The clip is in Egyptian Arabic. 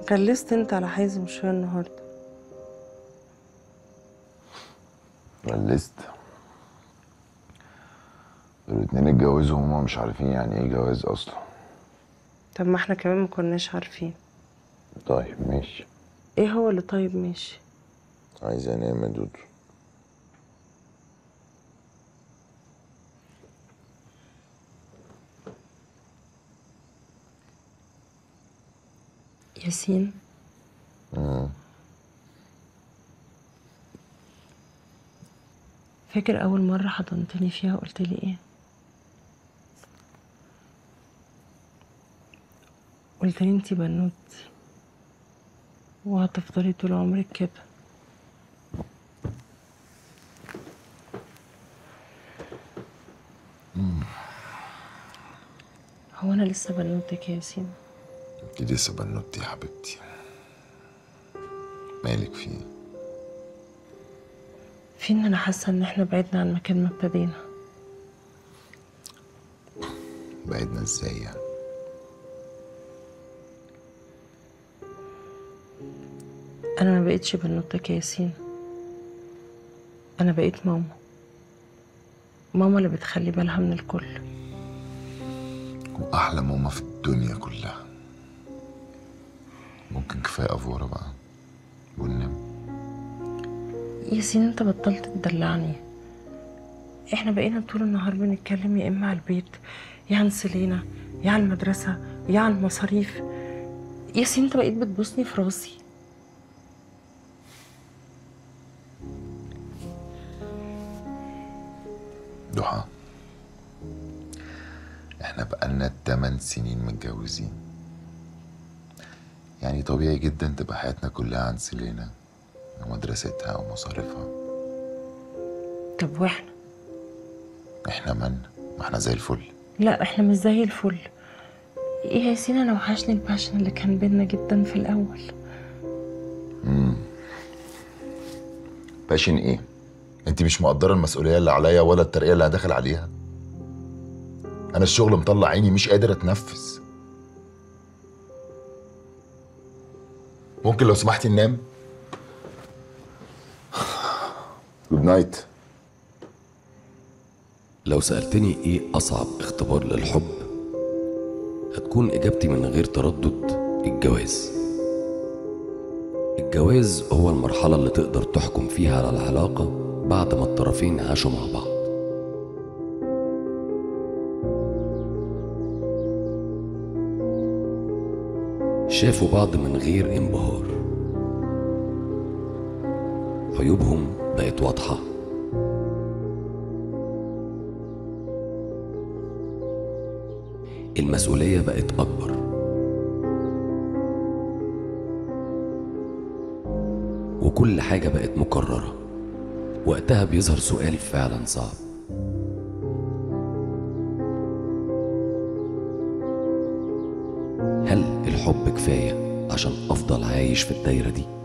كلست انت على حازم شويه النهارده غلست الاتنين اتجوزوا وهما مش عارفين يعني ايه جواز اصلا طب ما احنا كمان ما كناش عارفين طيب ماشي ايه هو اللي طيب ماشي عايز انام يا دودو ياسين فاكر اول مره حضنتني فيها قلت لي ايه قلت لي انتي بنوتي وهتفضلي طول عمرك كده هو انا لسه بنوتك يا ياسين انت لسه بنوتي يا حبيبتي مالك في ايه في ان انا حاسه ان احنا بعدنا عن مكان ما ابتدينا بعدنا ازاي يعني انا ما بقتش بنوتك يا ياسين انا بقيت ماما ماما اللي بتخلي بالها من الكل واحلى ماما في الدنيا كلها ممكن كفايه افوره بقى وننام ياسين انت بطلت تدلعني احنا بقينا طول النهار بنتكلم يا اما على البيت يا عن سلينا يا عن المدرسة يا عن المصاريف ياسين انت بقيت بتبوسني في راسي ضحى احنا بقالنا 8 سنين متجوزين يعني طبيعي جدا تبقى حياتنا كلها عن سيلينا ومدرستها ومصاريفها طب واحنا احنا مالنا ما احنا زي الفل لا احنا مش زي الفل يا ياسين انا وحشني الباشن اللي كان بينا جدا في الاول باشن ايه انت مش مقدره المسؤوليه اللي عليا ولا الترقيه اللي هدخل عليها انا الشغل مطلع عيني مش قادر اتنفس ممكن لو سمحتي ننام جود نايت لو سألتني إيه أصعب اختبار للحب هتكون إجابتي من غير تردد الجواز الجواز هو المرحلة اللي تقدر تحكم فيها على العلاقة بعد ما الطرفين عاشوا مع بعض شافوا بعض من غير انبهار عيوبهم بقت واضحه المسؤولية بقت أكبر وكل حاجة بقت مكررة وقتها بيظهر سؤال فعلا صعب هل الحب كفاية عشان أفضل عايش في الدايرة دي؟